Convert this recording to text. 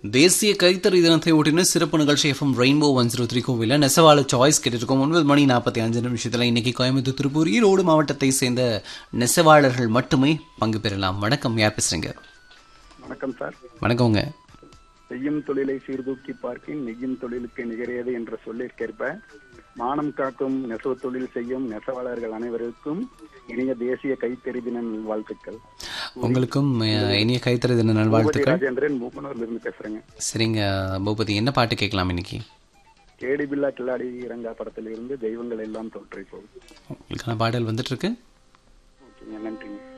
தேசிய கைத்தறி தினத்தை ஒட்டின சிறப்பு நிகழ்ச்சி FM rainbow one zero three கோவில நெசவாள சாய்ஸ் கேட்டிருக்கோம் ஒன்பது மணி நாற்பத்தி அஞ்சு நிமிஷத்துல இன்னைக்கு கோயம்புத்தூர் திருப்பூர் ஈரோடு மாவட்டத்தை சேர்ந்த நெசவாளர்கள் மட்டுமே பங்கு பெறலாம் வணக்கம் யார் பேசுறீங்க வணக்கம் சார் வணக்கங்க செய்யும் தொழிலை சீர்தூக்கி பார்க்கின் நெய்யும் தொழிலுக்கு நிகரியது என்ற சொல்லிற்கேற்ப மானம் காக்கும் நெசவு தொழில் செய்யும் நெசவாளர்கள் அனைவருக்கும் இனிய தேசிய கைத்தறி தின வாழ்த்துக்கள் உங்களுக்கும் அஹ், இனிய கைத்தறி தின பூபதி நல்வாழ்த்துக்கள் ராஜேந்திரன் மூக்கனூர்ல இருந்து பேசுறேங்க சரிங்க பூபதி என்ன பாட்டு கேட்கலாம் இன்னைக்கு கேடி பில்லா கில்லாடி இரங்கா படத்தில் இருந்து தெய்வங்கள் எல்லாம் தோற்றை போகும் உங்களுக்கான பாடல் வந்துட்டு இருக்கு ஓகேங்க நன்றிங்க